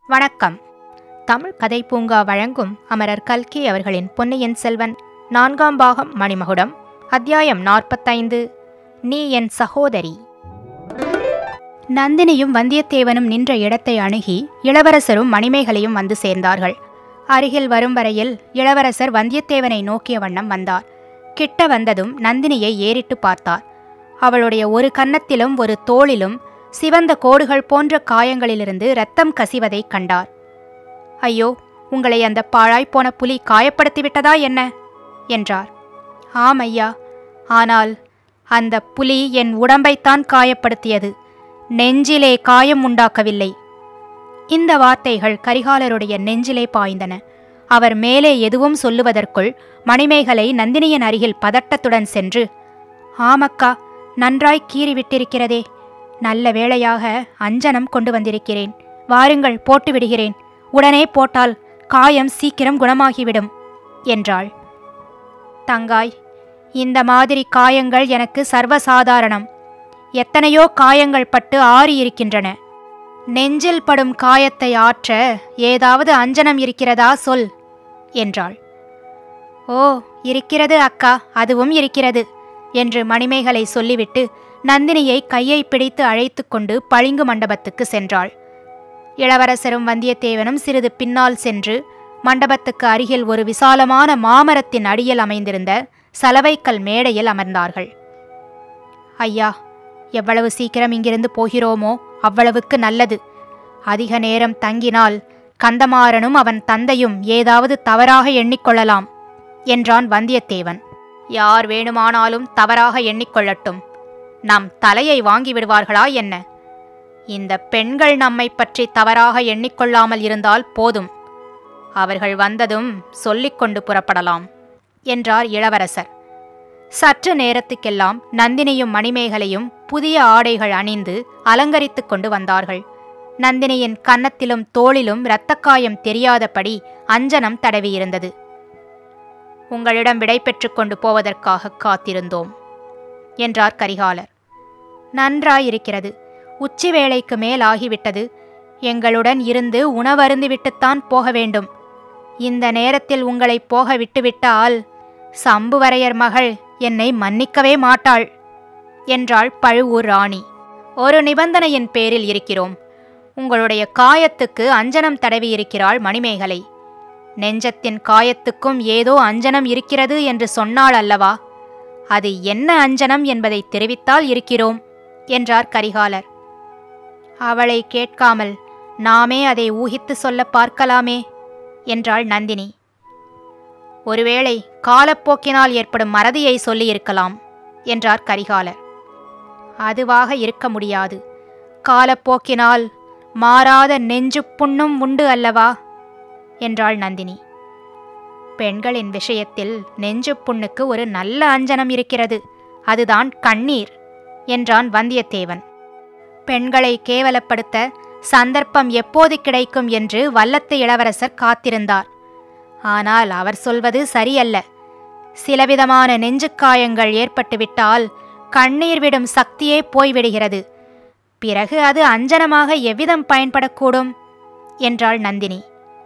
வணக்கம் தமிழ் கதை பூங்கா வழங்கும் அமரர் கல்கி அவர்களின் பொன்னியின் செல்வன் நான்காம் பாகம் மணிமகுடம் அத்தியாயம் நாற்பத்தைந்து நீ என் சகோதரி நந்தினியும் வந்தியத்தேவனும் நின்ற இடத்தை அணுகி இளவரசரும் மணிமேகலையும் வந்து சேர்ந்தார்கள் அருகில் வரும் வரையில் இளவரசர் வந்தியத்தேவனை நோக்கிய வண்ணம் வந்தார் கிட்ட வந்ததும் நந்தினியை ஏறிட்டு பார்த்தார் அவளுடைய ஒரு கன்னத்திலும் ஒரு தோளிலும் சிவந்த கோடுகள் போன்ற காயங்களிலிருந்து இரத்தம் கசிவதைக் கண்டார் ஐயோ உங்களை அந்த பாழாய்ப்போன புலி காயப்படுத்திவிட்டதா என்ன என்றார் ஆம் ஐயா ஆனால் அந்த புலி என் உடம்பைத்தான் காயப்படுத்தியது நெஞ்சிலே காயம் உண்டாக்கவில்லை இந்த வார்த்தைகள் கரிகாலருடைய நெஞ்சிலே பாய்ந்தன அவர் மேலே எதுவும் சொல்லுவதற்குள் மணிமேகலை நந்தினியின் அருகில் பதட்டத்துடன் சென்று ஆமக்கா நன்றாய் கீறி விட்டிருக்கிறதே நல்ல வேளையாக அஞ்சனம் கொண்டு வந்திருக்கிறேன் வாருங்கள் போட்டு விடுகிறேன் உடனே போட்டால் காயம் சீக்கிரம் குணமாகிவிடும் என்றாள் தங்காய் இந்த மாதிரி காயங்கள் எனக்கு சர்வசாதாரணம் எத்தனையோ காயங்கள் பட்டு ஆறி இருக்கின்றன நெஞ்சில் படும் காயத்தை ஆற்ற ஏதாவது அஞ்சனம் இருக்கிறதா சொல் என்றாள் ஓ இருக்கிறது அக்கா அதுவும் இருக்கிறது என்று மணிமேகலை சொல்லிவிட்டு நந்தினியை கையை பிடித்து அழைத்து கொண்டு பளிங்கு மண்டபத்துக்கு சென்றாள் இளவரசரும் வந்தியத்தேவனும் சிறிது பின்னால் சென்று மண்டபத்துக்கு அருகில் ஒரு விசாலமான மாமரத்தின் அடியில் அமைந்திருந்த சலவைக்கல் மேடையில் அமர்ந்தார்கள் ஐயா எவ்வளவு சீக்கிரம் இங்கிருந்து போகிறோமோ அவ்வளவுக்கு நல்லது அதிக நேரம் தங்கினால் கந்தமாறனும் அவன் தந்தையும் ஏதாவது தவறாக எண்ணிக்கொள்ளலாம் என்றான் வந்தியத்தேவன் யார் வேணுமானாலும் தவறாக எண்ணிக்கொள்ளட்டும் நம் தலையை வாங்கி விடுவார்களா என்ன இந்த பெண்கள் நம்மை பற்றி தவறாக எண்ணிக்கொள்ளாமல் இருந்தால் போதும் அவர்கள் வந்ததும் சொல்லிக்கொண்டு புறப்படலாம் என்றார் இளவரசர் சற்று நேரத்துக்கெல்லாம் நந்தினியும் மணிமேகலையும் புதிய ஆடைகள் அணிந்து அலங்கரித்துக் கொண்டு வந்தார்கள் நந்தினியின் கன்னத்திலும் தோளிலும் இரத்தக்காயம் தெரியாதபடி அஞ்சனம் தடவியிருந்தது உங்களிடம் விடை பெற்றுக் கொண்டு போவதற்காக காத்திருந்தோம் என்றார் கரிகாலர் நன்றாயிருக்கிறது உச்சி வேளைக்கு மேல் ஆகிவிட்டது எங்களுடன் இருந்து உணவருந்திவிட்டுத்தான் போக வேண்டும் இந்த நேரத்தில் உங்களை போக விட்டுவிட்டால் சம்புவரையர் மகள் என்னை மன்னிக்கவே மாட்டாள் என்றாள் பழுவூர் ராணி ஒரு நிபந்தனையின் பேரில் இருக்கிறோம் உங்களுடைய காயத்துக்கு அஞ்சனம் தடவியிருக்கிறாள் மணிமேகலை நெஞ்சத்தின் காயத்துக்கும் ஏதோ அஞ்சனம் இருக்கிறது என்று சொன்னாள் அல்லவா அது என்ன அஞ்சனம் என்பதை தெரிவித்தால் இருக்கிறோம் என்றார் கரிகாலர் அவளை கேட்காமல் நாமே அதை ஊகித்து சொல்ல பார்க்கலாமே என்றாள் நந்தினி ஒருவேளை காலப்போக்கினால் ஏற்படும் மறதியை சொல்லியிருக்கலாம் என்றார் கரிகாலர் அதுவாக இருக்க முடியாது காலப்போக்கினால் மாறாத நெஞ்சு புண்ணும் உண்டு அல்லவா என்றாள் நந்தினி பெண்களின் விஷயத்தில் நெஞ்சு புண்ணுக்கு ஒரு நல்ல அஞ்சனம் இருக்கிறது அதுதான் கண்ணீர் என்றான் வந்தியத்தேவன் பெண்களை கேவலப்படுத்த சந்தர்ப்பம் எப்போது கிடைக்கும் என்று வல்லத்து இளவரசர் காத்திருந்தார் ஆனால் அவர் சொல்வது சரியல்ல சிலவிதமான நெஞ்சுக்காயங்கள் ஏற்பட்டுவிட்டால் கண்ணீர் விடும் சக்தியே போய்விடுகிறது பிறகு அது அஞ்சனமாக எவ்விதம் பயன்படக்கூடும் என்றாள் நந்தினி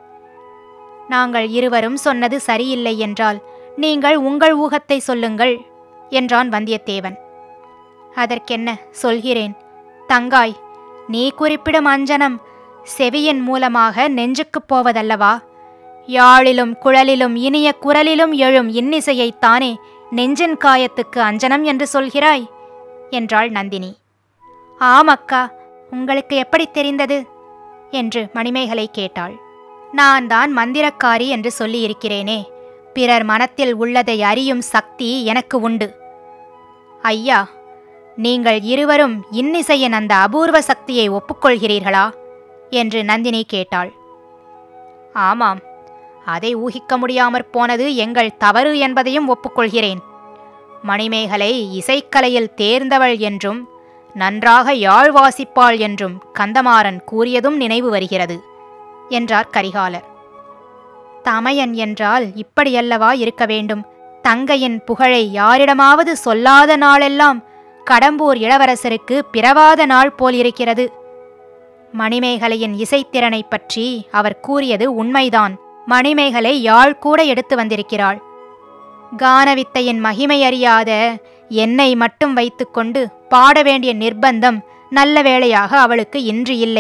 நாங்கள் இருவரும் சொன்னது சரியில்லை என்றால் நீங்கள் உங்கள் ஊகத்தை சொல்லுங்கள் என்றான் வந்தியத்தேவன் அதற்கென்ன சொல்கிறேன் தங்காய் நீ குறிப்பிடும் அஞ்சனம் செவியின் மூலமாக நெஞ்சுக்குப் போவதல்லவா யாழிலும் குழலிலும் இனிய குரலிலும் எழும் இன்னிசையைத்தானே நெஞ்சின் காயத்துக்கு அஞ்சனம் என்று சொல்கிறாய் என்றாள் நந்தினி ஆம் அக்கா உங்களுக்கு எப்படி தெரிந்தது என்று மணிமேகலை கேட்டாள் நான் தான் மந்திரக்காரி என்று சொல்லியிருக்கிறேனே பிறர் மனத்தில் உள்ளதை அறியும் சக்தி எனக்கு உண்டு ஐயா நீங்கள் இருவரும் இன்னிசையின் அந்த அபூர்வ சக்தியை ஒப்புக்கொள்கிறீர்களா என்று நந்தினி கேட்டாள் ஆமாம் அதை ஊகிக்க முடியாமற் போனது எங்கள் தவறு என்பதையும் ஒப்புக்கொள்கிறேன் மணிமேகலை இசைக்கலையில் தேர்ந்தவள் என்றும் நன்றாக யாழ் வாசிப்பாள் என்றும் கந்தமாறன் கூறியதும் நினைவு வருகிறது என்றார் கரிகாலர் தமையன் என்றால் இப்படியல்லவா இருக்க வேண்டும் தங்கையின் புகழை யாரிடமாவது சொல்லாத நாளெல்லாம் கடம்பூர் இளவரசருக்கு பிறவாத நாள் போல் இருக்கிறது மணிமேகலையின் இசைத்திறனை பற்றி அவர் கூறியது உண்மைதான் மணிமேகலை யாழ் கூட எடுத்து வந்திருக்கிறாள் கானவித்தையின் மகிமை அறியாத என்னை மட்டும் வைத்துக்கொண்டு பாட வேண்டிய நிர்பந்தம் நல்ல வேளையாக அவளுக்கு இன்று இல்லை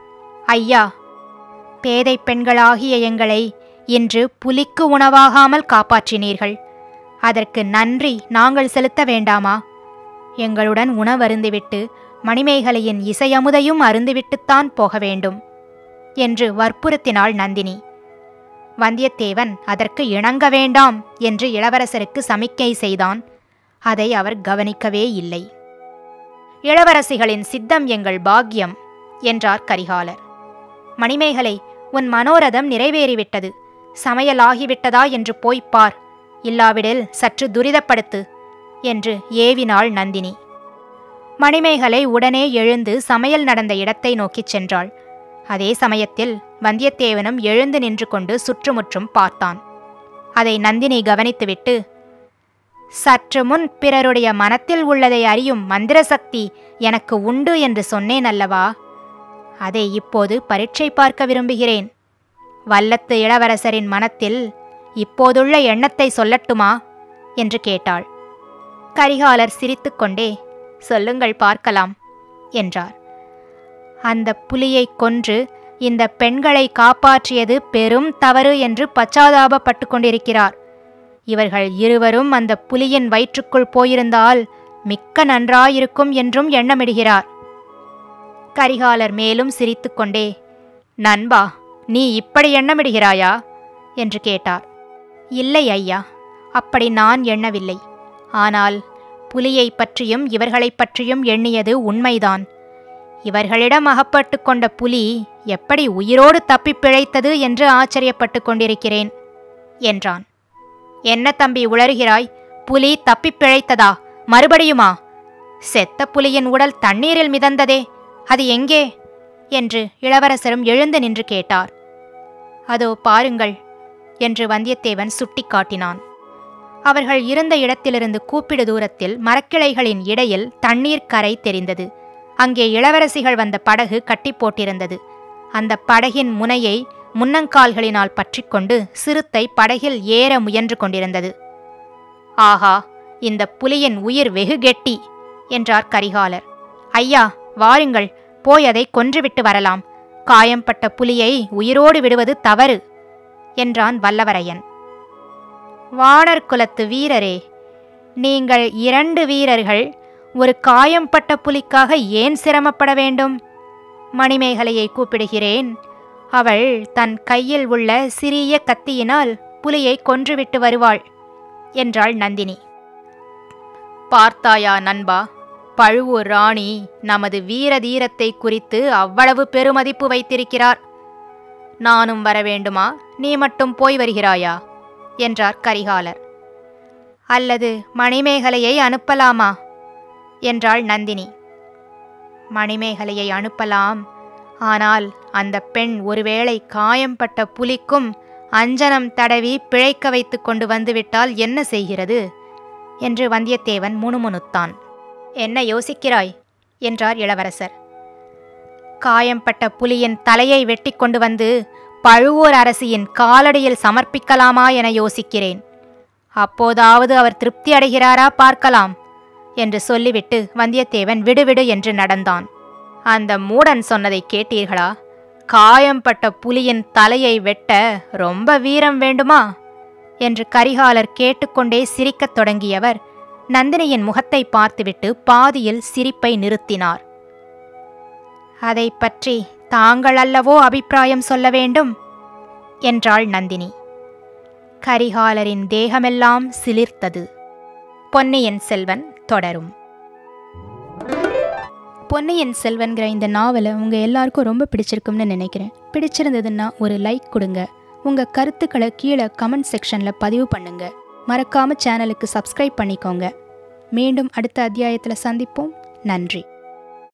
ஐயா பேதை பெண்களாகிய எங்களை இன்று புலிக்கு உணவாகாமல் காப்பாற்றினீர்கள் அதற்கு நன்றி நாங்கள் செலுத்த வேண்டாமா எங்களுடன் உணவருந்துவிட்டு மணிமேகலையின் இசையமுதையும் அருந்துவிட்டுத்தான் போக வேண்டும் என்று வற்புறுத்தினாள் நந்தினி வந்தியத்தேவன் அதற்கு இணங்க வேண்டாம் என்று இளவரசருக்கு சமிக்கை செய்தான் அதை அவர் கவனிக்கவே இல்லை இளவரசிகளின் சித்தம் எங்கள் பாக்கியம் என்றார் கரிகாலர் மணிமேகலை உன் மனோரதம் நிறைவேறிவிட்டது சமையலாகிவிட்டதா என்று போய்ப் பார் இல்லாவிடில் சற்று துரிதப்படுத்து என்று ஏவினாள் நந்தினி மணிமேகலை உடனே எழுந்து சமையல் நடந்த இடத்தை நோக்கிச் சென்றாள் அதே சமயத்தில் வந்தியத்தேவனும் எழுந்து நின்று கொண்டு சுற்றுமுற்றும் பார்த்தான் அதை நந்தினி கவனித்துவிட்டு சற்று முன் பிறருடைய மனத்தில் உள்ளதை அறியும் மந்திர சக்தி எனக்கு உண்டு என்று சொன்னேன் அல்லவா அதை இப்போது பரீட்சை பார்க்க விரும்புகிறேன் வல்லத்து இளவரசரின் மனத்தில் இப்போதுள்ள எண்ணத்தை சொல்லட்டுமா என்று கேட்டாள் கரிகாலர் சிரித்துக்கொண்டே சொல்லுங்கள் பார்க்கலாம் என்றார் அந்த புலியை கொன்று இந்த பெண்களை காப்பாற்றியது பெரும் தவறு என்று பச்சாதாபப்பட்டு கொண்டிருக்கிறார் இவர்கள் இருவரும் அந்த புலியின் வயிற்றுக்குள் போயிருந்தால் மிக்க நன்றாயிருக்கும் என்றும் எண்ணமிடுகிறார் கரிகாலர் மேலும் சிரித்துக்கொண்டே நண்பா நீ இப்படி எண்ணமிடுகிறாயா என்று கேட்டார் இல்லை ஐயா அப்படி நான் எண்ணவில்லை ஆனால் புலியை பற்றியும் இவர்களைப் பற்றியும் எண்ணியது உண்மைதான் இவர்களிடம் அகப்பட்டு கொண்ட புலி எப்படி உயிரோடு தப்பிப் பிழைத்தது என்று ஆச்சரியப்பட்டு கொண்டிருக்கிறேன் என்றான் என்ன தம்பி உளறுகிறாய் புலி தப்பிப் பிழைத்ததா மறுபடியுமா செத்த புலியின் உடல் தண்ணீரில் மிதந்ததே அது எங்கே என்று இளவரசரும் எழுந்து நின்று கேட்டார் அதோ பாருங்கள் என்று வந்தியத்தேவன் சுட்டிக்காட்டினான் அவர்கள் இருந்த இடத்திலிருந்து கூப்பிடு தூரத்தில் மரக்கிளைகளின் இடையில் தண்ணீர் கரை தெரிந்தது அங்கே இளவரசிகள் வந்த படகு கட்டி போட்டிருந்தது அந்த படகின் முனையை முன்னங்கால்களினால் பற்றிக்கொண்டு சிறுத்தை படகில் ஏற முயன்று கொண்டிருந்தது ஆஹா இந்த புலியின் உயிர் வெகு கெட்டி என்றார் கரிகாலர் ஐயா வாருங்கள் போய் அதை கொன்றுவிட்டு வரலாம் காயம்பட்ட புலியை உயிரோடு விடுவது தவறு என்றான் வல்லவரையன் வானர் குலத்து வீரரே நீங்கள் இரண்டு வீரர்கள் ஒரு காயம்பட்ட புலிக்காக ஏன் சிரமப்பட வேண்டும் மணிமேகலையை கூப்பிடுகிறேன் அவள் தன் கையில் உள்ள சிறிய கத்தியினால் புலியை கொன்றுவிட்டு வருவாள் என்றாள் நந்தினி பார்த்தாயா நண்பா பழுவூர் ராணி நமது வீர தீரத்தை குறித்து அவ்வளவு பெருமதிப்பு வைத்திருக்கிறார் நானும் வர வேண்டுமா நீ மட்டும் போய் வருகிறாயா என்றார் கரிகாலர் அல்லது மணிமேகலையை அனுப்பலாமா என்றாள் நந்தினி மணிமேகலையை அனுப்பலாம் ஆனால் அந்த பெண் ஒருவேளை காயம்பட்ட புலிக்கும் அஞ்சனம் தடவி பிழைக்க வைத்து கொண்டு வந்துவிட்டால் என்ன செய்கிறது என்று வந்தியத்தேவன் முணுமுணுத்தான் என்ன யோசிக்கிறாய் என்றார் இளவரசர் காயம்பட்ட புலியின் தலையை வெட்டி கொண்டு வந்து பழுவூர் அரசியின் காலடியில் சமர்ப்பிக்கலாமா என யோசிக்கிறேன் அப்போதாவது அவர் திருப்தி அடைகிறாரா பார்க்கலாம் என்று சொல்லிவிட்டு வந்தியத்தேவன் விடுவிடு என்று நடந்தான் அந்த மூடன் சொன்னதை கேட்டீர்களா காயம்பட்ட புலியின் தலையை வெட்ட ரொம்ப வீரம் வேண்டுமா என்று கரிகாலர் கேட்டுக்கொண்டே சிரிக்கத் தொடங்கியவர் நந்தினியின் முகத்தை பார்த்துவிட்டு பாதியில் சிரிப்பை நிறுத்தினார் அதை பற்றி தாங்கள் அல்லவோ அபிப்பிராயம் சொல்ல வேண்டும் என்றாள் நந்தினி கரிகாலரின் தேகமெல்லாம் சிலிர்த்தது பொன்னியின் செல்வன் தொடரும் பொன்னியின் செல்வன்கிற இந்த நாவலை உங்கள் எல்லாருக்கும் ரொம்ப பிடிச்சிருக்கும்னு நினைக்கிறேன் பிடிச்சிருந்ததுன்னா ஒரு லைக் கொடுங்க உங்கள் கருத்துக்களை கீழே கமெண்ட் செக்ஷனில் பதிவு பண்ணுங்க மறக்காம சேனலுக்கு சப்ஸ்கிரைப் பண்ணிக்கோங்க மீண்டும் அடுத்த அத்தியாயத்தில் சந்திப்போம் நன்றி